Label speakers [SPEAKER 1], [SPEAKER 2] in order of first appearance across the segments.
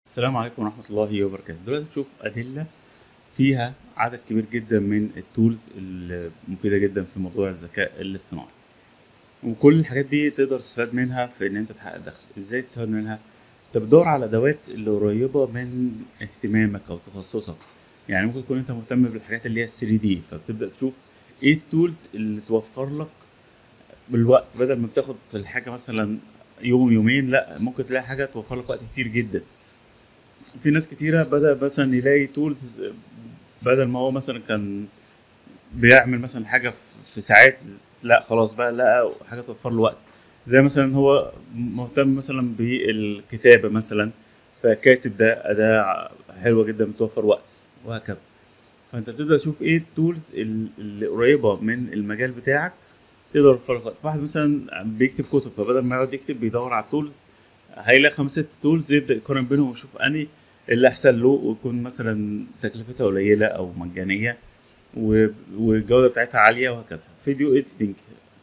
[SPEAKER 1] السلام عليكم ورحمة الله وبركاته دلوقتي نشوف أدلة فيها عدد كبير جدا من التولز المفيدة جدا في موضوع الذكاء الاصطناعي وكل الحاجات دي تقدر تستفاد منها في إن أنت تحقق دخل إزاي تستفاد منها؟ أنت بتدور على أدوات اللي قريبة من اهتمامك أو تخصصك يعني ممكن تكون أنت مهتم بالحاجات اللي هي 3 دي فبتبدأ تشوف إيه التولز اللي توفر لك بالوقت بدل ما بتاخد في الحاجة مثلا يوم يومين لا ممكن تلاقي حاجة توفر لك وقت كتير جدا في ناس كتيرة بدأ مثلا يلاقي تولز بدل ما هو مثلا كان بيعمل مثلا حاجة في ساعات لا خلاص بقى لقى حاجة توفر له وقت زي مثلا هو مهتم مثلا بالكتابة مثلا فكاتب ده أداة حلوة جدا بتوفر وقت وهكذا فأنت بتبدأ تشوف إيه التولز اللي قريبة من المجال بتاعك تقدر توفر لك وقت واحد مثلا بيكتب كتب فبدل ما يقعد يكتب بيدور على التولز هيلاقي خمس ست تولز يبدأ يقارن بينهم ويشوف أنهي اللي احسن له ويكون مثلا تكلفتها قليله او مجانيه و- والجوده بتاعتها عاليه وهكذا فيديو اديتنج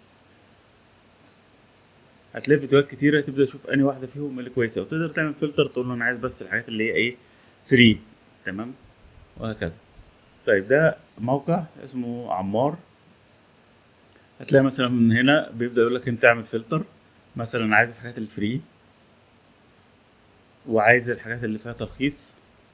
[SPEAKER 1] هتلاقي فيديوهات كتيره تبدا تشوف انهي واحده فيهم اللي كويسه وتقدر تعمل فلتر تقول له انا عايز بس الحاجات اللي هي ايه فري تمام وهكذا طيب ده موقع اسمه عمار هتلاقي مثلا من هنا بيبدا يقول لك انت اعمل فلتر مثلا عايز الحاجات الفري وعايز الحاجات اللي فيها ترخيص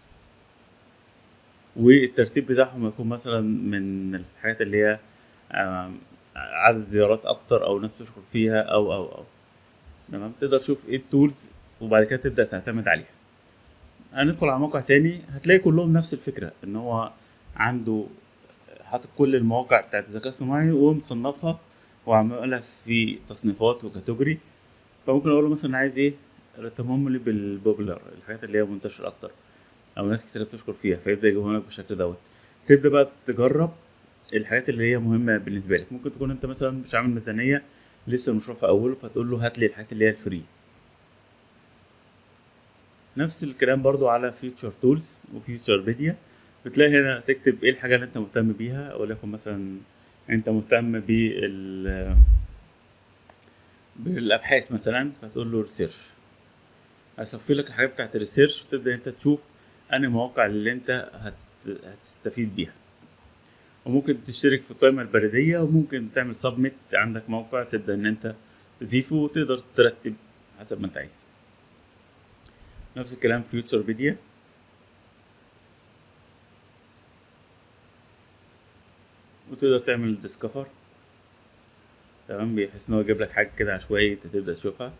[SPEAKER 1] والترتيب بتاعهم يكون مثلا من الحاجات اللي هي آم، عدد زيارات اكتر او ناس تشكر فيها او او او تمام تقدر تشوف ايه التولز وبعد كده تبدا تعتمد عليها هندخل على موقع تاني هتلاقي كلهم نفس الفكره ان هو عنده حاطط كل المواقع بتاعت الذكاء الصناعي ومصنفها وعاملها في تصنيفات وكاتيجوري فممكن اقول له مثلا عايز ايه رتبهم لي بالبوبولار الحاجات اللي هي منتشره اكتر او ناس كتير بتشكر فيها فيبدا يجيبهم لك بالشكل دوت تبدا بقى تجرب الحاجات اللي هي مهمه بالنسبه لك ممكن تكون انت مثلا مش عامل ميزانيه لسه المشروع في اوله فتقول له هات لي الحاجات اللي هي الفري نفس الكلام برضو على فيوتشر تولز وفيوتشر ميديا بتلاقي هنا تكتب ايه الحاجه اللي انت مهتم بيها وليكن مثلا انت مهتم بال بالابحاث مثلا فتقول له ريسيرش هصفي لك الحاجات بتاعت الريسيرش وتبدا انت تشوف انهي مواقع اللي انت هت... هتستفيد بيها وممكن تشترك في القائمة البريدية وممكن تعمل سبميت عندك موقع تبدأ إن أنت تضيفه وتقدر ترتب حسب ما أنت عايز نفس الكلام فيوتشر ميديا وتقدر تعمل ديسكفر تمام بحيث إن هو يجيب لك حاجة كده عشوائي أنت تبدأ تشوفها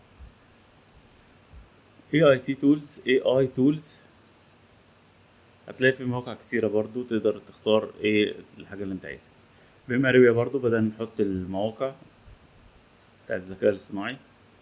[SPEAKER 1] اي اي تي تولز اي اي تولز هتلاقي في مواقع كتيرة برضو تقدر تختار ايه الحاجة اللي انت عايزها بما ريويا برضو بدأنا نحط المواقع بتاعت الذكاء الاصطناعي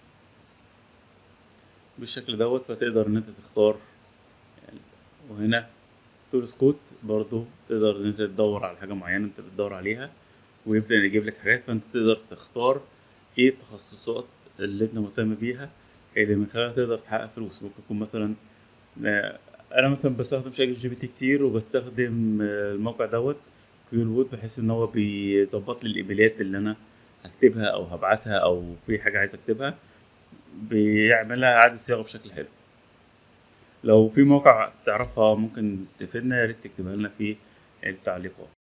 [SPEAKER 1] بالشكل دوت فتقدر ان انت تختار يعني وهنا تولز كود برضو تقدر ان انت تدور على حاجة معينة انت بتدور عليها ويبدأ يجيب لك حاجات فانت تقدر تختار ايه التخصصات اللي انت مهتم بيها اللي من خلالها تقدر تحقق فلوس ممكن يكون مثلا آه، انا مثلا بستخدم شات جي بي تي كتير وبستخدم آه، الموقع دوت كيول وود بحيث ان هو بيظبط لي الايميلات اللي انا هكتبها او هبعتها او في حاجه عايز اكتبها بيعملها اعاده صياغه بشكل حلو لو في موقع تعرفها ممكن تفيدنا يا ريت تكتبها لنا في التعليقات